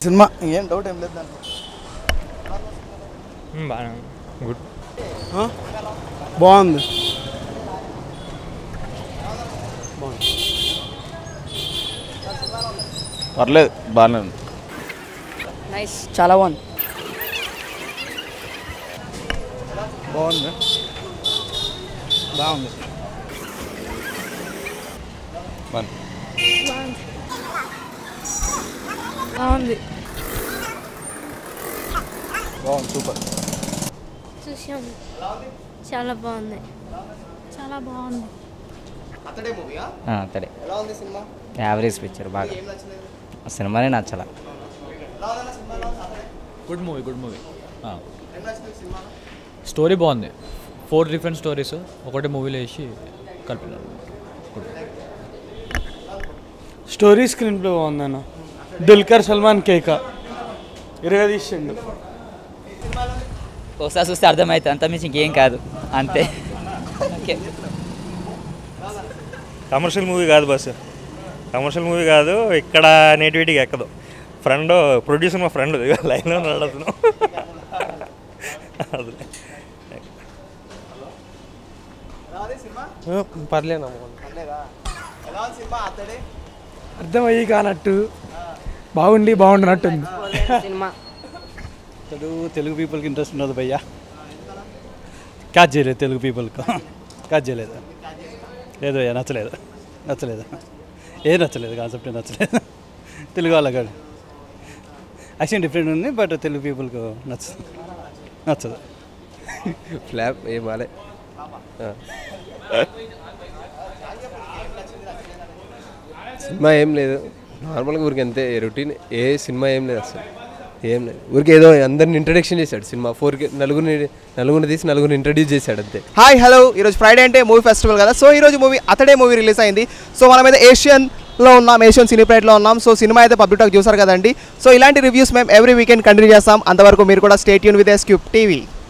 Cinema ఏం doubt ఏం లేదు దాంట్లో బాగా గుడ్ బాగుంది పర్లేదు బాగానే ఉంది నైస్ చాలా బాగుంది బాగుంది బాగుంది బాగుంది బాగుంది సూపర్ చూసాం చాలా బాగుంది చాలా బాగుంది అతడే మూవీయా అతడే ఎలా ఉంది సినిమా యావరేజ్ పిక్చర్ బాగా ఏం నచ్చలేదు ఆ సినిమానే నచ్చల ఎలా ఉందన్న సినిమా ఎలా ఉంది? అతడే గుడ్ మూవీ గుడ్ మూవీ ఏం నచ్చింది సినిమా స్టోరీ బాగుంది ఫోర్ డిఫరెంట్ స్టోరీస్ ఒకటే మూవీలో వేసి కలిపినారు స్టోరీ స్క్రీన్ ప్లే బాగుందన్న దుల్కర్ సల్మాన్ కేక ఇరగ తీసిండు ఒకసారి చూస్తే అర్థమవుతుంది అంత మించి ఇంకేం కాదు అంతే ఓకే కమర్షియల్ మూవీ కాదు బస్ కమర్షియల్ మూవీ కాదు ఇక్కడ నేటివిటీకి ఎక్కదు ఫ్రెండ్ ప్రొడ్యూసర్ మా ఫ్రెండ్ లైన్లో నడుతున్నాం అదిలే ఎలా ఉంది సినిమా పర్లేనా పర్లేదా ఎలా ఉంది సినిమా అతడే అర్థమయ్యి కానట్టు బాగుండి బాగుండనట్టుంది సినిమా తెలుగు తెలుగు పీపుల్కి ఇంట్రెస్ట్ ఉన్నది భయ్యా క్యాచ్ చేయలేదు తెలుగు పీపుల్కి క్యాచ్ చేయలేదు లేదు భయ్యా నచ్చలేదు నచ్చలేదు ఏ నచ్చలేదు కాన్సెప్ట్ నచ్చలేదు తెలుగు వాళ్ళకి యాక్షన్ డిఫరెంట్ ఉంది బట్ తెలుగు పీపుల్కి నచ్చదు నచ్చదు ఫ్లాప్ ఏం బాలే సినిమా ఏం లేదు నార్మల్గా ఊరికి అంతే రొటీన్ ఏ సినిమా ఏం లేదు అసలు ఏం లేదు ఊరికి ఏదో అందరిని ఇంట్రడక్షన్ చేశాడు సినిమా ఫోర్కి నలుగురిని నలుగురిని తీసి నలుగురిని ఇంట్రడ్యూస్ చేశాడు అంతే హాయ్ హలో ఈరోజు ఫ్రైడే అంటే మూవీ ఫెస్టివల్ కదా సో ఈరోజు మూవీ అతడే మూవీ రిలీజ్ అయింది సో మనం అయితే ఏషియన్లో ఉన్నాం ఏషియన్ సినీప్రైట్లో ఉన్నాం సో సినిమా అయితే పబ్లిక్ టాక్ చూసారు కదండి సో ఇలాంటి రివ్యూస్ మేము ఎవ్రీ వీకెండ్ కంటిన్యూ చేస్తాం అంతవరకు మీరు కూడా స్టేట్ యూన్ విత్ ఎస్ క్యూబ్ టీవీ